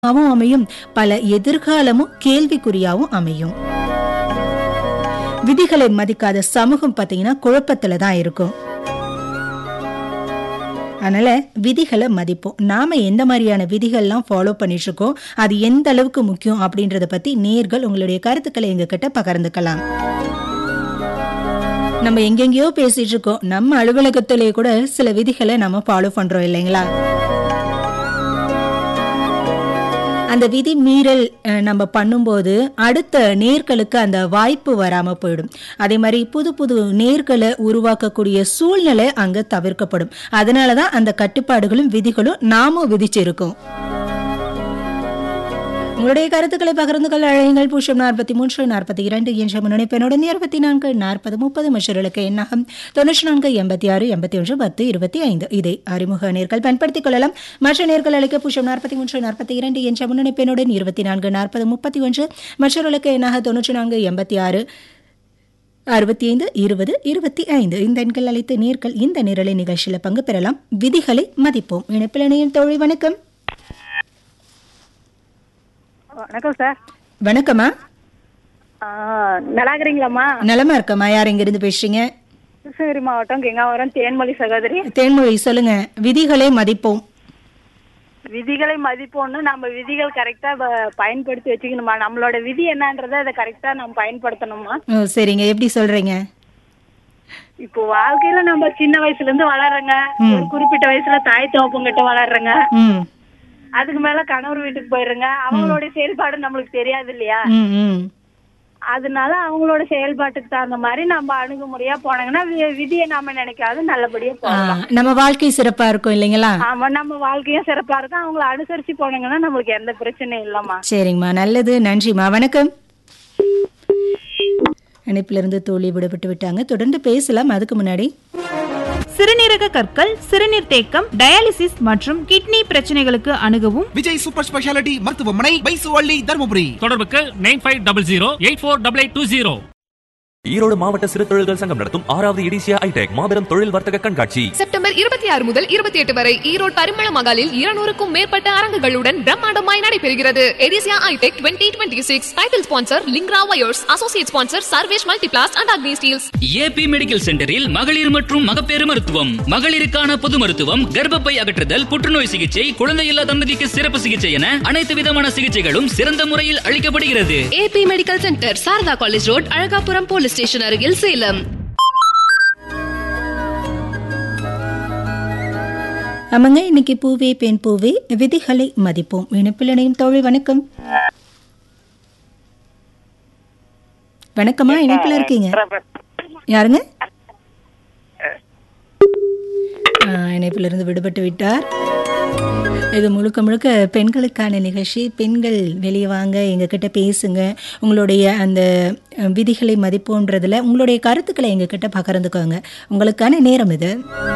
ஆவும் அமையும் பல எதிர்காலமும் கேள்விக்குறியாவும் அமையும் விதிகளை மதிக்காத சமூகம் பாத்தீங்கன்னா குழப்பத்துல தான் இருக்கும் அதனால விதிகளை மதிப்போம் நாம எந்த மாதிரியான விதிகள்லாம் ஃபாலோ பண்ணிட்டு இருக்கோம் அது எந்த அளவுக்கு முக்கியம் அப்படின்றத பத்தி நேர்கள் உங்களுடைய கருத்துக்களை எங்க கிட்ட பகிர்ந்துக்கலாம் நம்ம எங்கெங்கேயோ பேசிட்டு இருக்கோம் நம்ம அலுவலகத்திலேயே கூட சில விதிகளை நம்ம ஃபாலோ பண்றோம் இல்லைங்களா அந்த விதி மீறல் அஹ், நம்ம பண்ணும்போது அடுத்த நேர்களுக்கு அந்த வாய்ப்பு வராம போயிடும் அதே மாதிரி புது புது நேர்களை உருவாக்கக்கூடிய சூழ்நிலை அங்க தவிர்க்கப்படும் அதனாலதான் அந்த கட்டுப்பாடுகளும் விதிகளும் நாமும் விதிச்சிருக்கோம் உங்களுடைய கருத்துக்களை பகிர்ந்து கொள்ள அழையுங்கள் பூஷம் நாற்பத்தி மூன்று நாற்பத்தி இரண்டு என்ற முன்னணிப்பெண்ணுடன் இருபத்தி நான்கு நாற்பது முப்பது மற்றொருக்கு எண்ணாகம் தொண்ணூற்றி நான்கு எண்பத்தி ஆறு எண்பத்தி ஒன்று பத்து இருபத்தி ஐந்து இதை அறிமுக நேர்கள் பயன்படுத்திக் கொள்ளலாம் மற்ற நேர்கள் அழைக்க பூஷம் நாற்பத்தி மூன்று நாற்பத்தி இரண்டு என்ற முன்னணிப்பெண்ணுடன் இருபத்தி நான்கு நாற்பது முப்பத்தி ஒன்று மற்றொருக்கு எண்ணாக தொண்ணூற்றி நான்கு எண்பத்தி ஆறு அறுபத்தி ஐந்து இருபது இருபத்தி ஐந்து இந்த எண்கள் அழைத்து நேர்கள் இந்த நிரலை நிகழ்ச்சியில் பங்கு பெறலாம் விதிகளை மதிப்போம் இணைப்பில் இணையும் தோழி வணக்கம் வணக்கம் சார் வணக்கம்மா ஆ, நல்லா இருக்கிறீங்களாம்மா நலமா இருக்கம்மா யார் எங்க இருந்து பேசுறீங்க கிருஷ்ணகிரி மாவட்டம் கெங்காவரம் தேன்மொழி சகோதரி தேன்மொழி சொல்லுங்க விதிகளை மதிப்போம் விதிகளை மதிப்போம்னு நம்ம விதிகள் கரெக்டா பயன்படுத்தி வச்சுக்கணுமா நம்மளோட விதி என்னன்றதை அதை கரெக்டா நம்ம பயன்படுத்தணுமா ஓ, சரிங்க எப்படி சொல்றீங்க இப்போ வாழ்க்கையில நம்ம சின்ன வயசுல இருந்து வளர்றோங்க ஒரு குறிப்பிட்ட வயசுல தாய் தோப்பங்கிட்ட வளர்றோங்க ம் அதுக்கு மேல கணவர் வீட்டுக்கு போயிடுறோங்க அவங்களோட செயல்பாடு நம்மளுக்கு தெரியாது இல்லையா ம் ம் அதனால அவங்களோட செயல்பாட்டுக்கு தகுந்த மாதிரி நம்ம அணுகுமுறையா போனாங்கன்னா வி- விதியை நாம நினைக்காத நல்லபடியா ஆ, போகலாம் நம்ம வாழ்க்கை சிறப்பா இருக்கும் இல்லைங்களா ஆமா நம்ம வாழ்க்கையும் சிறப்பா இருக்கும் அவங்கள அனுசரிச்சு போனாங்கன்னா நம்மளுக்கு எந்த பிரச்சனையும் இல்லம்மா சரிங்கம்மா நல்லது நன்றிம்மா வணக்கம் இணைப்பிலிருந்து தோழி விடுபட்டு விட்டாங்க தொடர்ந்து பேசலாம் அதுக்கு முன்னாடி சிறுநீரக கற்கள் சிறுநீர் தேக்கம் டயாலிசிஸ் மற்றும் கிட்னி பிரச்சனைகளுக்கு அணுகவும் விஜய் சூப்பர் ஸ்பெஷாலிட்டி மருத்துவமனை பைசுவள்ளி தருமபுரி தொடர்புக்கு nine five double zero eight four double eight two zero Erode மாவட்ட சிறு தொழில்கள் சங்கம் நடத்தும் ஆறாவது இடிசியா ஐடெக் மாபெரும் தொழில் வர்த்தக கண்காட்சி செப்டம்பர் இருபத்தி ஆறு முதல் இருபத்தி எட்டு வரை ஈரோடு பரிமள மகாலில் இருநூறுக்கும் மேற்பட்ட அரங்குகளுடன் பிரம்மாண்டமாய் நடைபெறுகிறது எடிசியா ஐடெக் twenty twenty six title sponsor லிங்க்ரா wires associate sponsor Sarvesh multiplast and Agni steels AB medical சென்டரில் மகளிர் மற்றும் மகப்பேறு மருத்துவம் மகளிருக்கான பொது மருத்துவம் கர்ப்பப்பை அகற்றுதல் புற்றுநோய் சிகிச்சை குழந்தையில்லா தம்பதிக்கு சிறப்பு சிகிச்சை என அனைத்து விதமான சிகிச்சைகளும் சிறந்த முறையில் அளிக்கப்படுகிறது AB medical centre Sarada college road Alagapuram police station அருகில் சேலம் ஆமாங்க இன்னைக்கு பூவே பெண் பூவே விதிகளை மதிப்போம் இணைப்பில் இணையும் தோழி வணக்கம் வணக்கம்மா இணைப்பில் இருக்கீங்க யாருங்க ஆ, இணைப்பிலிருந்து விடுபட்டு விட்டார் இது முழுக்க முழுக்க பெண்களுக்கான நிகழ்ச்சி பெண்கள் வெளியே வாங்க எங்ககிட்ட பேசுங்க உங்களுடைய அந்த அஹ், விதிகளை மதிப்போன்றதுல உங்களுடைய கருத்துக்களை எங்ககிட்ட பகிர்ந்துக்கோங்க உங்களுக்கான நேரம் இது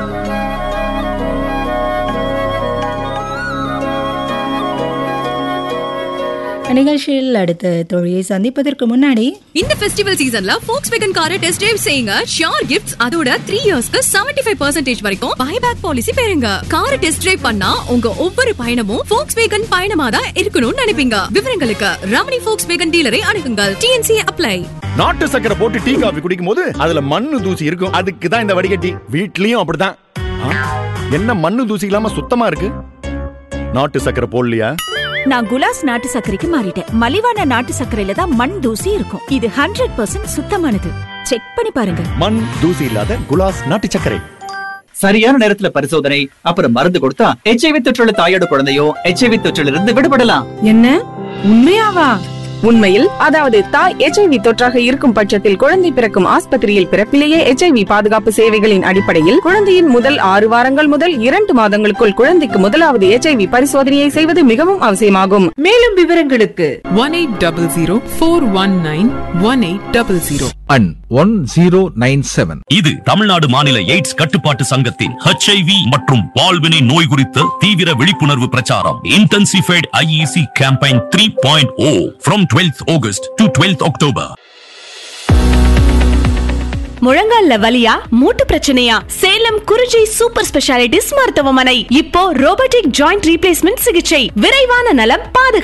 நிகழ்ச்சியில் அடுத்த தொழிலை சந்திப்பதற்கு முன்னாடி இந்த ஃபெஸ்டிவல் சீசன்ல ஃபோக்ஸ் வேகன் காரை டெஸ்ட் டிரைவ் செய்யுங்க ஷியோர் கிஃப்ட்ஸ் அதோட த்ரீ இயர்ஸ்க்கு செவன்டி ஃபைவ் பர்சன்டேஜ் வரைக்கும் பைபேக் பாலிசி பெறுங்க காரை டெஸ்ட் டிரைவ் பண்ணா உங்க ஒவ்வொரு பயணமும் ஃபோக்ஸ் வேகன் பயணமா தான் இருக்கணும்னு நினைப்பீங்க விவரங்களுக்கு ரமணி ஃபோக்ஸ் வேகன் டீலரை அணுகுங்கள் டிஎன்சி அப்ளை நாட்டு சக்கரை போட்டு டீ காபி குடிக்கும் போது அதுல மண்ணு தூசி இருக்கும் அதுக்கு தான் இந்த வடிகட்டி வீட்லயும் அப்படிதான் ஆ, என்ன மண்ணு தூசி இல்லாம சுத்தமா இருக்கு நாட்டு சக்கரை போடலையா நான் குலாஸ் நாட்டு சர்க்கரைக்கு மாறிட்டேன் மலிவான நாட்டு சர்க்கரையில தான் மண் தூசி இருக்கும் இது ஹண்ட்ரட் பர்சன்ட் சுத்தமானது செக் பண்ணி பாருங்க மண் தூசி இல்லாத குலாஸ் நாட்டு சர்க்கரை சரியான நேரத்துல பரிசோதனை அப்புறம் மருந்து கொடுத்தா எச்ஐவி தொற்றுள்ள தாயோட குழந்தையோ எச்ஐவி தொற்றிலிருந்து இருந்து விடுபடலாம் என்ன உண்மையாவா உண்மையில் அதாவது தாய் எச்ஐவி தொற்றாக இருக்கும் பட்சத்தில் குழந்தை பிறக்கும் ஆஸ்பத்திரியில் பிறப்பிலேயே எச்ஐவி பாதுகாப்பு சேவைகளின் அடிப்படையில் குழந்தையின் முதல் ஆறு வாரங்கள் முதல் இரண்டு மாதங்களுக்குள் குழந்தைக்கு முதலாவது எச்ஐவி பரிசோதனையை செய்வது மிகவும் அவசியமாகும் மேலும் விவரங்களுக்கு one eight double zero four one nine one eight double zero and one zero nine seven இது தமிழ்நாடு மாநில எய்ட்ஸ் கட்டுப்பாட்டு சங்கத்தின் ஹெச்ஐவி மற்றும் பால்வினை நோய் குறித்த தீவிர விழிப்புணர்வு பிரச்சாரம் intensified IEC campaign three point O from twelfth August to twelfth October முழங்கால்ல வலியா மூட்டு பிரச்சனையா சேலம் குறிஞ்சி சூப்பர் ஸ்பெஷாலிட்டிஸ் மருத்துவமனை இப்போ ரோபோட்டிக் ஜாயிண்ட் ரீப்ளேஸ்மெண்ட் சிகிச்சை விரைவான நலம் பாதுகாப்பு